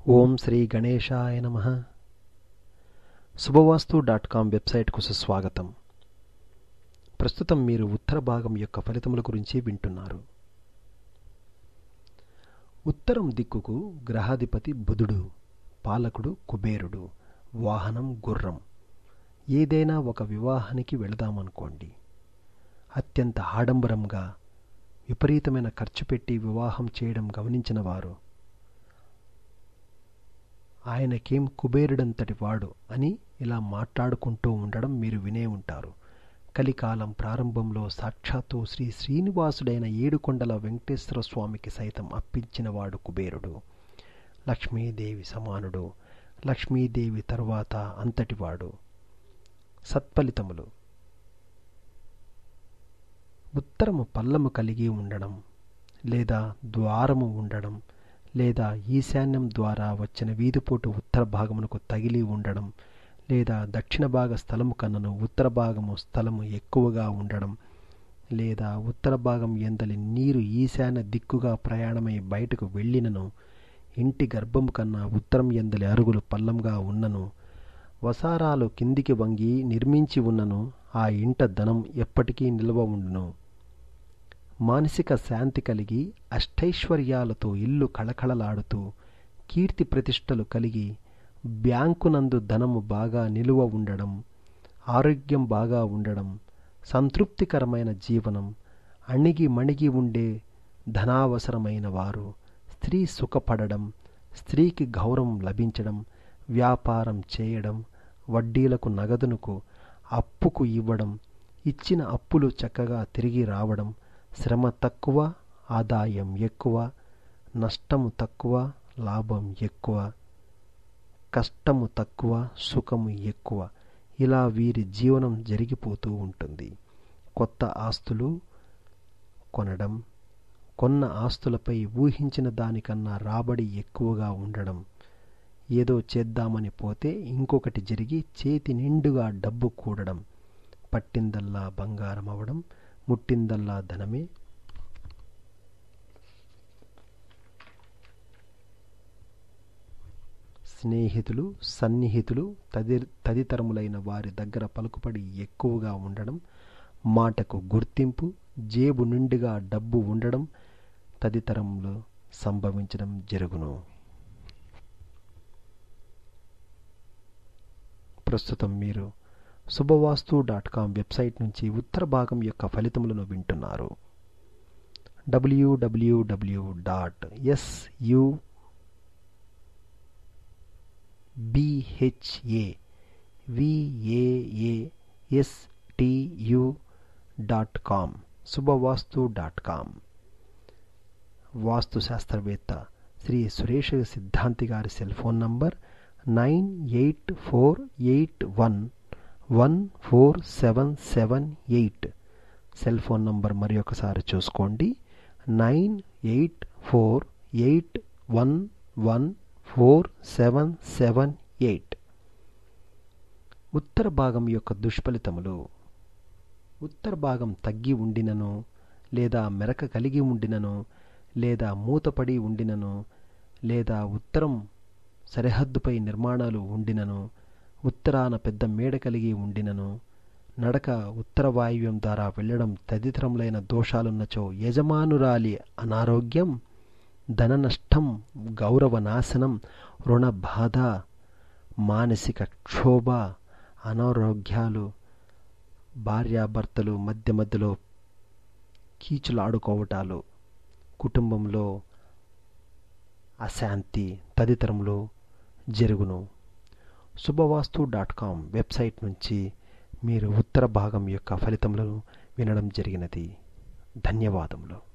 ఓం శ్రీ గణేశాయ నమ శుభవాస్తు dot com వెబ్సైట్కు సుస్వాగతం ప్రస్తుతం మీరు ఉత్తర భాగం యొక్క ఫలితముల గురించి వింటున్నారు ఉత్తరం దిక్కుకు గ్రహాధిపతి బుధుడు పాలకుడు కుబేరుడు వాహనం గుర్రం ఏదైనా ఒక వివాహానికి వెళదామనుకోండి అత్యంత ఆడంబరంగా విపరీతమైన ఖర్చు పెట్టి వివాహం చేయడం గమనించిన వారు ఆయనకేం కుబేరుడంతటి వాడు అని ఇలా మాట్లాడుకుంటూ ఉండడం మీరు వినే ఉంటారు కలికాలం ప్రారంభంలో సాక్షాత్తు శ్రీ శ్రీనివాసుడైన ఏడుకొండల వెంకటేశ్వర స్వామికి సైతం అప్పించినవాడు కుబేరుడు లక్ష్మీదేవి సమానుడు లక్ష్మీదేవి తరువాత అంతటివాడు సత్ఫలితములు ఉత్తరము పల్లము కలిగి ఉండడం లేదా ద్వారము ఉండడం లేదా ఈశాన్యం ద్వారా వచ్చిన వీధిపోటు ఉత్తర భాగమునకు తగిలి ఉండడం లేదా దక్షిణ భాగ స్థలము కన్నను ఉత్తర భాగము స్థలము ఎక్కువగా ఉండడం లేదా ఉత్తర భాగం ఎందలి నీరు ఈశాన్య దిక్కుగా ప్రయాణమై బయటకు వెళ్ళినను ఇంటి గర్భము కన్నా ఉత్తరం ఎందలి అరుగులు పల్లంగా ఉన్నను వసారాలు కిందికి వంగి నిర్మించి ఉన్నను ఆ ఇంట ధనం ఎప్పటికీ నిల్వ ఉండును మానసిక శాంతి కలిగి అష్టైశ్వర్యాలతో ఇల్లు కళకళలాడుతూ కీర్తి ప్రతిష్టలు కలిగి బ్యాంకునందు ధనము బాగా నిలువ ఉండడం ఆరోగ్యం బాగా ఉండడం సంతృప్తికరమైన జీవనం అణిగి మణిగి ఉండే ధనావసరమైన వారు స్త్రీ సుఖపడడం స్త్రీకి గౌరవం లభించడం వ్యాపారం చేయడం వడ్డీలకు నగదునకు అప్పుకు ఇవ్వడం ఇచ్చిన అప్పులు చక్కగా తిరిగి రావడం శ్రమ తక్కువ ఆదాయం ఎక్కువ నష్టము తక్కువ లాభం ఎక్కువ కష్టము తక్కువ సుఖము ఎక్కువ ఇలా వీరి జీవనం జరిగిపోతూ ఉంటుంది కొత్త ఆస్తులు కొనడం కొన్న ఆస్తులపై ఊహించిన దానికన్నా రాబడి ఎక్కువగా ఉండడం ఏదో చేద్దామని పోతే ఇంకొకటి జరిగి చేతి నిండుగా డబ్బు కూడడం పట్టిందల్లా బంగారం అవడం ముట్టిందల్లా ధనమే స్నేహితులు సన్నిహితులు తది తదితరములైన వారి దగ్గర పలుకుపడి ఎక్కువగా ఉండడం మాటకు గుర్తింపు జేబు నిండుగా డబ్బు ఉండడం తదితరంలో సంభవించడం జరుగును ప్రస్తుతం మీరు శుభవాస్తు డాట్ కామ్ వెబ్సైట్ నుంచి ఉత్తర భాగం యొక్క ఫలితములను వింటున్నారు డబ్ల్యూడబ్ల్యూడబ్ల్యూ dot S U B H A V A A S T U dot com Subhavastu dot com వాస్తు శాస్త్రవేత్త శ్రీ సురేష్ సిద్ధాంతి గారి cell phone number nine eight four eight one one four seven seven eight cell phone number మరి ఒకసారి చూసుకోండి nine eight four eight one one four seven seven eight ఉత్తర భాగం యొక్క దుష్ఫలితములు ఉత్తర భాగం తగ్గి ఉండినను లేదా మెరక కలిగి ఉండినను లేదా మూతపడి ఉండినను లేదా ఉత్తరం సరిహద్దుపై నిర్మాణాలు ఉండినను ఉత్తరాన పెద్ద మేడ కలిగి ఉండినను నడక ఉత్తర వాయువ్యం ద్వారా వెళ్ళడం తదితరములైన దోషాలున్నచో యజమానురాలి అనారోగ్యం ధన నష్టం గౌరవ నాశనం రుణ బాధ మానసిక క్షోభ అనారోగ్యాలు భార్యాభర్తలు మధ్య మధ్యలో కీచులాడుకోవటాలు కుటుంబంలో అశాంతి తదితరములు జరుగును శుభవాస్తు డాట్ కామ్ వెబ్సైట్ నుంచి మీరు ఉత్తర భాగం యొక్క ఫలితములను వినడం జరిగినది ధన్యవాదములు